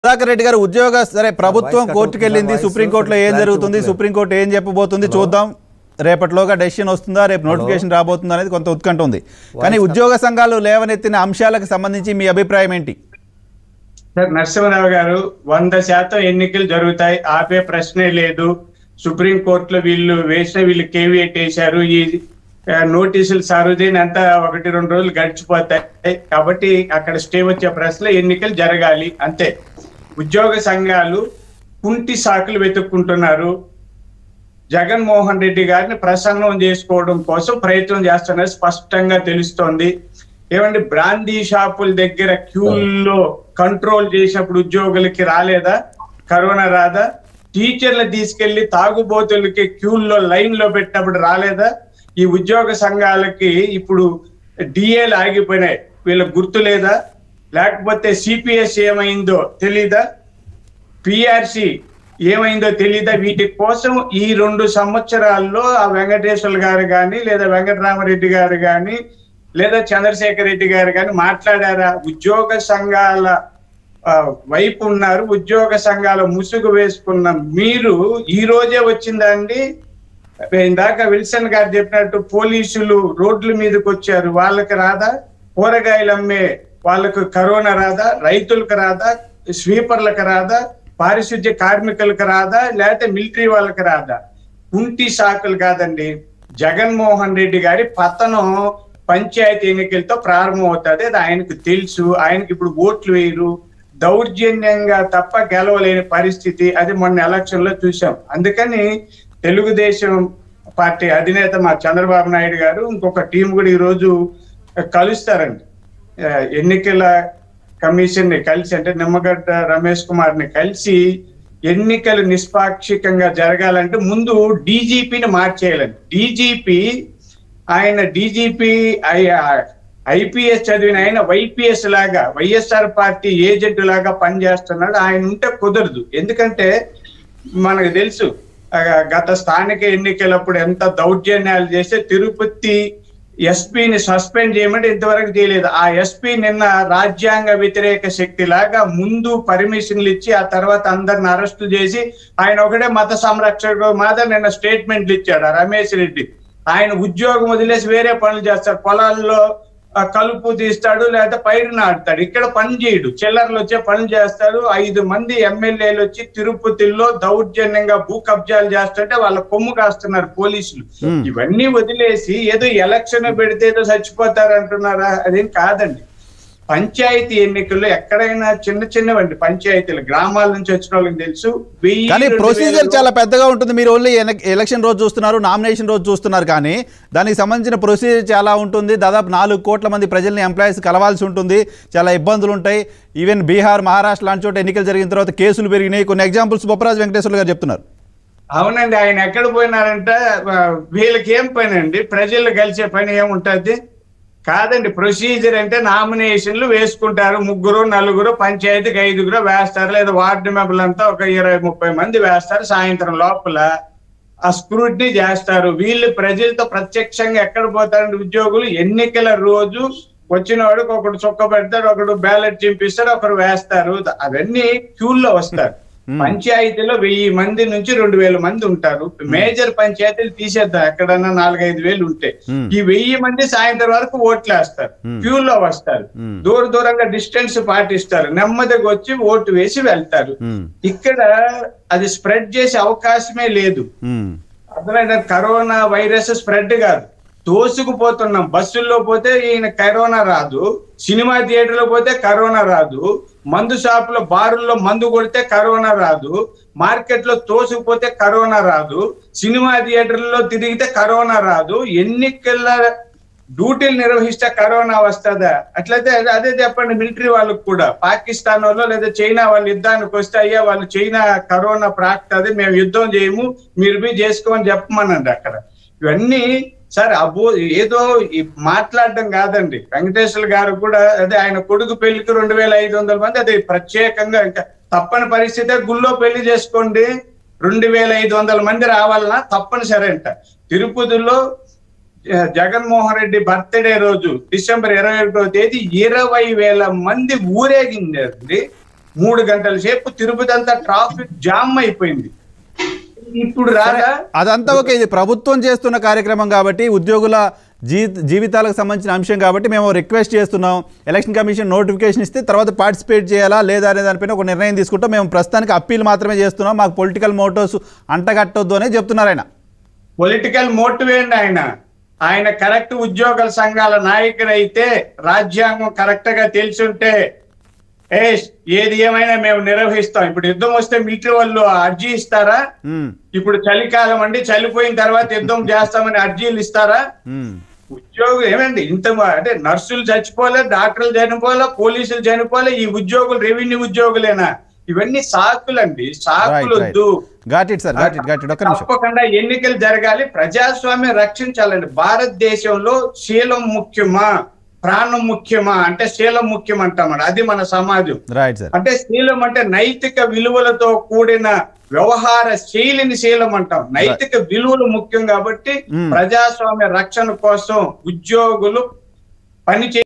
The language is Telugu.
సుధాకర్ రెడ్డి గారు ఉద్యోగ సరే ప్రభుత్వం వాయిస్ కోర్టుకు వెళ్ళింది వాయిస్ సుప్రీంకోర్టులో ఏం క్లారిటీ జరుగుతుంది ఇవ్వట్లేదు. సుప్రీంకోర్టు ఏం చెప్పబోతుంది చూద్దాం రేపటిలోగా డెసిషన్ వస్తుందా రేపు నోటిఫికేషన్ రాబోతుందా అనేది కొంత ఉత్కంఠ ఉంది కానీ వాయిస్ ఉద్యోగ సంఘాలు లేవనెత్తిన అంశాలకు సంబంధించి మీ అభిప్రాయం ఏంటి సార్ నరసింహరావు గారు వంద శాతం ఎన్నికలు జరుగుతాయి ఆపే ప్రశ్నే లేదు సుప్రీం కోర్టులో వీళ్ళు వేసిన వీళ్ళు కేవీఎట్ వేశారు ఈ ఆ, నోటీసులు సరుదీని అంతా ఒకటి రెండు రోజులు గడిచిపోతాయి కాబట్టి అక్కడ స్టే వచ్చే ప్రశ్నలో ఎన్నికలు జరగాలి అంతే ఉద్యోగ సంఘాలు కుంటి సాకులు వెతుక్కుంటున్నారు జగన్మోహన్ రెడ్డి గారిని ప్రసన్నం చేసుకోవడం కోసం ప్రయత్నం చేస్తున్నారు స్పష్టంగా తెలుస్తోంది ఏమండి బ్రాందీ షాపుల దగ్గర క్యూల్లో కంట్రోల్ చేసినప్పుడు ఉద్యోగులకి రాలేదా కరోనా రాదా టీచర్లు తీసుకెళ్లి తాగుబోతులకి క్యూల్లో లైన్ లో పెట్టినప్పుడు రాలేదా ఈ ఉద్యోగ సంఘాలకి ఇప్పుడు డిఏలు ఆగిపోయినాయి వీళ్ళకి గుర్తు లేదా లేకపోతే సిపిఎస్ ఏమైందో తెలీదా పిఆర్సి ఏమైందో తెలీదా వీటి కోసం ఈ రెండు సంవత్సరాల్లో ఆ వెంకటేశ్వర గారు కానీ లేదా వెంకటరామరెడ్డి గారు కానీ లేదా చంద్రశేఖర్ రెడ్డి గారు కానీ మాట్లాడారా ఉద్యోగ సంఘాల ఆ, వైపు ఉన్నారు ఉద్యోగ సంఘాల ముసుగు వేసుకున్న మీరు ఈ రోజే వచ్చిందండి ఇందాక విల్సన్ గారు చెప్పినట్టు పోలీసులు రోడ్ల మీదకి వచ్చారు వాళ్ళకి రాదా కూరగాయలు అమ్మే వాళ్ళకు కరోనా రాదా రైతులకు రాదా స్వీపర్లకు రాదా పారిశుద్ధ్య కార్మికులకు రాదా లేకపోతే మిలిటరీ వాళ్ళకి రాదా కుంటి సాకులు కాదండి జగన్మోహన్ రెడ్డి గారి పతనం పంచాయతీ ఎన్నికలతో ప్రారంభం అవుతుంది అది ఆయనకు తెలుసు ఆయనకి ఇప్పుడు ఓట్లు వేయరు దౌర్జన్యంగా తప్ప గెలవలేని పరిస్థితి అది మొన్న ఎలక్షన్ లో చూసాం అందుకని తెలుగుదేశం పార్టీ అధినేత మా చంద్రబాబు నాయుడు గారు ఇంకొక టీం కూడా ఈ రోజు కలుస్తారండి ఆ, ఎన్నికల కమిషన్ ని కలిసి అంటే నిమ్మగడ్డ రమేష్ కుమార్ ని కలిసి ఎన్నికలు నిష్పాక్షికంగా జరగాలంటే ముందు డీజీపీని మార్చేయాలండి డీజీపీ ఆయన డీజీపీ ఐపీఎస్ చదివిన ఆయన వైపీఎస్ లాగా వైఎస్ఆర్ పార్టీ ఏజెంట్ లాగా పనిచేస్తున్నాడు ఆయన ఉంటే కుదరదు ఎందుకంటే మనకు తెలుసు ఆ, గత స్థానిక ఎన్నికలప్పుడు ఎంత దౌర్జన్యాలు చేస్తే తిరుపతి ఎస్పీని సస్పెండ్ చేయమంటే ఇంతవరకు చేయలేదు ఆ ఎస్పీ నిన్న రాజ్యాంగ వ్యతిరేక శక్తి లాగా ముందు పర్మిషన్లు ఇచ్చి ఆ తర్వాత అందరిని అరెస్టు చేసి ఆయన ఒకటే మత సంరక్షకుడు మాత్రం నిన్న స్టేట్మెంట్లు ఇచ్చాడు ఆ రమేష్ రెడ్డి ఆయన ఉద్యోగం వదిలేసి వేరే పనులు చేస్తాడు పొలాల్లో ఆ, కలుపు తీస్తాడు లేకపోతే పైరు నాటుతాడు ఇక్కడ పని చేయడు చిల్లర్లు వచ్చే పనులు చేస్తాడు ఐదు మంది ఎమ్మెల్యేలు వచ్చి తిరుపతిలో దౌర్జన్యంగా భూ కబ్జాలు చేస్తుంటే వాళ్ళ కొమ్ము కాస్తున్నారు పోలీసులు Hmm. ఇవన్నీ వదిలేసి ఏదో ఎలక్షన్ పెడితే ఏదో చచ్చిపోతారు అంటున్నారా అదేం కాదండి పంచాయతీ ఎన్నికల్లో ఎక్కడైనా చిన్న చిన్నవండి పంచాయతీలు గ్రామాల నుంచి వచ్చిన వాళ్ళకి తెలుసు వెయ్యి కానీ రెండు ప్రొసీజర్ వేలలో- చాలా పెద్దగా ఉంటుంది మీరు ఓన్లీ ఎలక్షన్ రోజు చూస్తున్నారు నామినేషన్ రోజు చూస్తున్నారు కానీ దానికి సంబంధించిన ప్రొసీజర్ చాలా ఉంటుంది దాదాపు నాలుగు కోట్ల మంది ప్రజల్ని ఎంప్లాయీస్ కలవాల్సి ఉంటుంది చాలా ఇబ్బందులు ఉంటాయి ఈవెన్ బీహార్ మహారాష్ట్ర లాంటి చోట ఎన్నికలు జరిగిన తర్వాత కేసులు పెరిగినాయి కొన్ని ఎగ్జాంపుల్స్ బొప్పరాజు వెంకటేశ్వర గారు చెప్తున్నారు అవునండి ఆయన ఎక్కడ పోయినారంటే ఆ, వీళ్ళకి ఏం పని అండి ప్రజలు కలిసే పని ఏముంటది కాదండి ప్రొసీజర్ అంటే నామినేషన్లు వేసుకుంటారు ముగ్గురు నలుగురు పంచాయతీకి ఐదుగురు వేస్తారు లేదా వార్డు మెంబర్లు అంతా ఒక ఇరవై ముప్పై మంది వేస్తారు సాయంత్రం లోపల ఆ స్క్రూటినీ చేస్తారు వీళ్ళు ప్రజలతో ప్రత్యక్షంగా ఎక్కడ పోతారండి ఉద్యోగులు ఎన్నికల రోజు వచ్చిన వాడికి ఒకడు చొక్క పెడతాడు ఒకడు బ్యాలెట్ చింపిస్తాడు ఒకరు వేస్తారు అవన్నీ క్యూల్లో వస్తారు పంచాయతీలో వెయ్యి మంది నుంచి రెండు వేల మంది ఉంటారు మేజర్ పంచాయతీలు తీసేద్దాం ఎక్కడన్నా నాలుగైదు వేలు ఉంటే Hmm. ఈ వెయ్యి మంది సాయంత్రం వరకు ఓట్లు వేస్తారు Hmm. క్యూలో వస్తారు Hmm. దూర దూరంగా డిస్టెన్స్ పాటిస్తారు నెమ్మదిగా వచ్చి ఓటు వేసి వెళ్తారు మ్మ్. ఇక్కడ అది స్ప్రెడ్ చేసే అవకాశమే లేదు మ్మ్. అర్థమైందా కరోనా వైరస్ స్ప్రెడ్ కాదు తోసుకుపోతున్నాం బస్సుల్లో పోతే ఈయన కరోనా రాదు సినిమా థియేటర్లో పోతే కరోనా రాదు మందు షాపులో బారుల్లో మందు కొడితే కరోనా రాదు మార్కెట్ లో తోసుకుపోతే కరోనా రాదు సినిమా థియేటర్లో తిరిగితే కరోనా రాదు ఎన్నికల డ్యూటీలు నిర్వహిస్తే కరోనా వస్తుందా అట్లయితే అదే- అదే చెప్పండి మిలిటరీ వాళ్ళకు కూడా పాకిస్తాన్ వాళ్ళు లేదా చైనా వాళ్ళు యుద్ధానికి వస్తే అయ్యా వాళ్ళు చైనా కరోనా ప్రాక్తది మేము యుద్ధం చేయము మీరు పోయి చేసుకోమని చెప్పమనండి అక్కడ ఇవన్నీ సార్ అబ్బో ఏదో ఈ మాట్లాడడం కాదండి వెంకటేశ్వర గారు కూడా అదే ఆయన కొడుకు పెళ్లికి రెండు వేల ఐదు వందల మంది అది ప్రత్యేకంగా ఇంకా తప్పని పరిస్థితే గుళ్ళో పెళ్లి చేసుకోండి రెండు వేల ఐదు వందల మంది రావాలన్నా తప్పనిసరి అంట తిరుపతిలో జ- జగన్మోహన్ రెడ్డి బర్త్డే రోజు డిసెంబర్ ఇరవై ఒకటో తేదీ ఇరవై వేల మంది ఊరేగిందండి మూడు గంటల సేపు తిరుపతి అంతా ట్రాఫిక్ జామ్ అయిపోయింది ఇప్పుడు రాదా అదంతా ఓకే ఇది ప్రభుత్వం చేస్తున్న కార్యక్రమం కాబట్టి ఉద్యోగుల జీ జీవితాలకు సంబంధించిన అంశం కాబట్టి మేము రిక్వెస్ట్ చేస్తున్నాం ఎలక్షన్ కమిషన్ నోటిఫికేషన్ ఇస్తే తర్వాత పార్టిసిపేట్ చేయాలా లేదా అనే దానిపైన ఒక నిర్ణయం తీసుకుంటాం మేము ప్రస్తుతానికి అప్పీల్ మాత్రమే చేస్తున్నాం మాకు పొలిటికల్ మోటివ్స్ అంటగట్టొద్దు అనే చెప్తున్నారు ఆయన పొలిటికల్ మోటివ్ ఏంటి ఆయన ఆయన కరెక్ట్ ఉద్యోగుల సంఘాల నాయకుడు అయితే రాజ్యాంగం కరెక్ట్ గా తెలిసుంటే ఏ ఏది ఏమైనా మేము నిర్వహిస్తాం ఇప్పుడు యుద్ధం వస్తే మిలిటరీ వాళ్ళు అర్జీ ఇస్తారా ఉమ్, ఇప్పుడు చలికాలం అండి చలిపోయిన తర్వాత యుద్ధం చేస్తామని అర్జీలు ఇస్తారా ఉమ్, ఉద్యోగులు ఏమండి ఇంత మా- అంటే నర్సులు చచ్చిపోలే డాక్టర్లు చనిపోలే పోలీసులు చనిపోలే ఈ ఉద్యోగులు రెవెన్యూ ఉద్యోగులేనా ఇవన్నీ సాకులండి సాకులు రైట్ రైట్ వద్దు got it sir got it got it ఒక్క నిమిషం తప్పకుండా ఎన్నికలు జరగాలి ప్రజాస్వామ్యం రక్షించాలండి భారతదేశంలో శీలం ముఖ్యమా ప్రాణం ముఖ్యమా అంటే శీలం ముఖ్యం అంటామండి అది మన సమాజం రైట్ సార్ అంటే శీలం అంటే నైతిక విలువలతో కూడిన వ్యవహార శైలిని శీలం అంటాం నైతిక విలువలు ముఖ్యం కాబట్టి Hmm. ప్రజాస్వామ్య రక్షణ కోసం ఉద్యోగులు పని చే